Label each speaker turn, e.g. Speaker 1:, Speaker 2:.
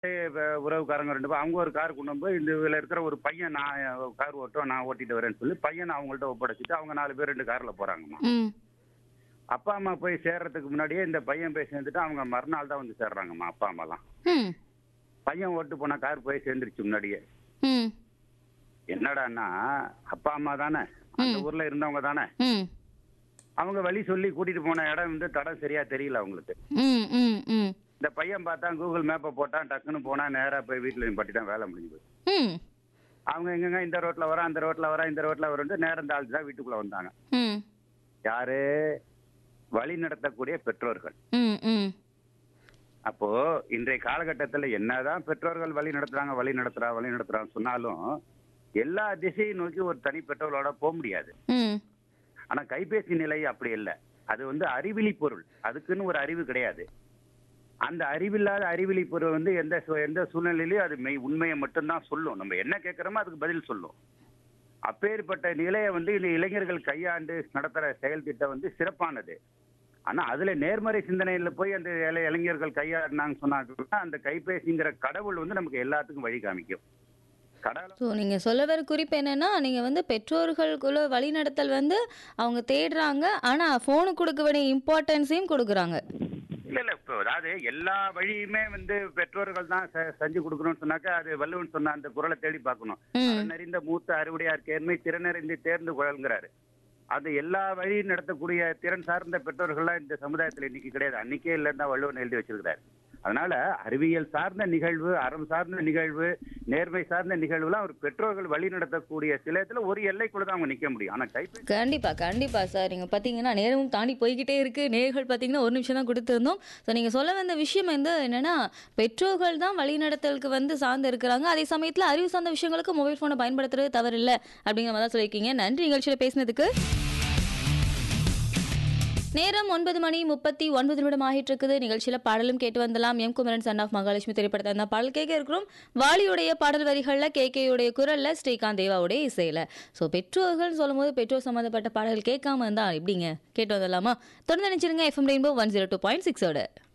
Speaker 1: வ- உறவுக்காரங்க ரெண்டு பேர் அவங்க ஒரு கார் கொண்டு போய் இந்த இதில் இருக்கிற ஒரு பையன் நான் கார் ஓட்டும் நான் ஓட்டிட்டு வரேன்னு சொல்லி பையனை அவங்கள்ட்ட ஒப்படைச்சிட்டு அவங்க நாலு பேர் ரெண்டு காரில் போகிறாங்கம்மா
Speaker 2: ம்
Speaker 1: அப்பா அம்மா போய் சேர்றதுக்கு முன்னாடியே இந்த பையன் போய் சேர்ந்துட்டு அவங்க மறுநாள் தான் வந்து சேர்றாங்கம்மா அப்பா அம்மாலாம்
Speaker 2: ம்
Speaker 1: பையன் ஓட்டு போன கார் போய் சேர்ந்துருச்சு முன்னாடியே
Speaker 2: ம்
Speaker 1: என்னடான்னா அப்பா அம்மா தானே அந்த ஊர்ல இருந்தவங்க தானே
Speaker 2: ம்
Speaker 1: அவங்க வழி சொல்லி கூட்டிட்டு போன இடம் வந்து தடம் சரியா தெரியல அவங்களுக்கு
Speaker 2: ம் ம் ம்
Speaker 1: இந்த பையன் பார்த்தா கூகுள் மேப்பை போட்டான் டக்குன்னு போனா நேரா போய் வீட்டுல பட்டி தான் வேலை முடிஞ்சு போய்
Speaker 2: ம்
Speaker 1: அவங்க எங்கங்க இந்த ரோட்ல வரா அந்த ரோட்ல வரா இந்த ரோட்ல வரன்ட்டு நேரம் தாழ்த்து தான் வீட்டுக்குள்ள வந்தாங்க
Speaker 2: ம்
Speaker 1: யாரு வழி நடத்தக்கூடிய பெற்றோர்கள்
Speaker 2: ம் ம்
Speaker 1: அப்போ இன்றைய காலகட்டத்தில் என்னதான் பெற்றோர்கள் வழி நடத்துறாங்க வழி நடத்துறா வழி நடத்துறான்னு சொன்னாலும் எல்லா திசையை நோக்கி ஒரு தனி பெற்றோர்களோட போக முடியாது
Speaker 2: ம்
Speaker 1: ஆனா கைபேசி நிலை அப்படி இல்லை அது வந்து அறிவிலி பொருள் அதுக்குன்னு ஒரு அறிவு கிடையாது அந்த அறிவில்லாத அறிவிலி பொருள் வந்து எந்த சூ- எந்த சூழ்நிலையிலயும் அது மெய் உண்மையை மட்டும்தான் சொல்லும் நம்ம என்ன கேட்கிறோமோ அதுக்கு பதில் சொல்லும் அப்பேற்பட்ட நிலையை வந்து இந்த இளைஞர்கள் கையாண்டு நடத்துற செயல் திட்டம் வந்து சிறப்பானது ஆனா அதுல நேர்மறை சிந்தனையில போய் அந்த இளை- இளைஞர்கள் கையாடினாங்க சொன்னாங்கன்னா அந்த கைபேசிங்கிற கடவுள் வந்து நமக்கு எல்லாத்துக்கும் வழி காமிக்கும் கடவுள்
Speaker 2: ஸோ நீங்கள் சொல்ல வர குறிப்பு என்னன்னா நீங்கள் வந்து பெற்றோர்களுக்குள்ள வழிநடத்தல் வந்து அவங்க தேடுறாங்க ஆனால் ஃபோனுக்கு கொடுக்க வேண்டிய இம்பார்ட்டன்ஸையும் கொடுக்குறாங்க
Speaker 1: இல்ல இல்ல இப்போ அதாவது எல்லா வழியுமே வந்து பெற்றோர்கள் தான் செ- செஞ்சு கொடுக்கணும்னு சொன்னாக்கா அது வள்ளுவன் சொன்ன அந்த குரலை தேடி பார்க்கணும்
Speaker 2: ம்
Speaker 1: அறநறிந்த மூத்த அறுவடையார் கேர்மை திறனறிந்து தேர்ந்து குழல்கிறாரு அது எல்லா வழியும் நடத்தக்கூடிய திறன் சார்ந்த பெற்றோர்கள்லாம் இந்த சமுதாயத்துல இன்னைக்கு கிடையாது அன்னைக்கே இல்லைன்னு தான் வள்ளுவன் எழுதி வச்சிருக்கிறாரு அதனால அறிவியல் சார்ந்த நிகழ்வு அறம் சார்ந்த நிகழ்வு நேர்மை சார்ந்த நிகழ்வுலாம் ஒரு பெற்றோர்கள் வழி நடத்தக்கூடிய சிலத்துல ஒரு எல்லைக்குள்ள தான் அவங்க நிக்க முடியும் ஆனா கைப்பேசி
Speaker 2: கண்டிப்பாக கண்டிப்பாக சார் நீங்கள் பார்த்தீங்கன்னா நேரமும் தாண்டி போய்கிட்டே இருக்குது நேர்கள் பார்த்தீங்கன்னா ஒரு நிமிஷம் தான் கொடுத்துருந்தோம் ஸோ நீங்கள் சொல்ல வந்த விஷயம் வந்து என்னென்னா பெற்றோர்கள் தான் வழிநடத்தலுக்கு வந்து சார்ந்து இருக்கிறாங்க அதே சமயத்தில் அறிவு சார்ந்த விஷயங்களுக்கு மொபைல் ஃபோனை பயன்படுத்துறது தவறில்லை அப்படிங்கிற மாதிரி தான் சொல்லியிருக்கீங்க நன்றி நிகழ்ச்சியில் பேசினதுக்கு நேரம் ஒன்பது மணி முப்பத்தி ஒன்பது நிமிடம் ஆகிட்டு இருக்குது நிகழ்ச்சியில பாடலும் கேட்டு வந்தலாம் M Kumaran son of Mahalakshmi திரைப்படத்தை அந்த பாடல் கேட்க இருக்கிறோம் வாலியுடைய பாடல் வரிகள்ல கே கேயுடைய குரல்ல ஸ்ரீகாந்த் தேவாவுடைய இசையில ஸோ பெற்றோர்கள் சொல்லும்போது பெற்றோர் சம்மந்தப்பட்ட பாடல் கேட்காம இருந்தா எப்படிங்க கேட்டு வந்துடலாமா தொடர்ந்து நினைச்சிருங்க FM rainbow one zero two point சிக்ஸோட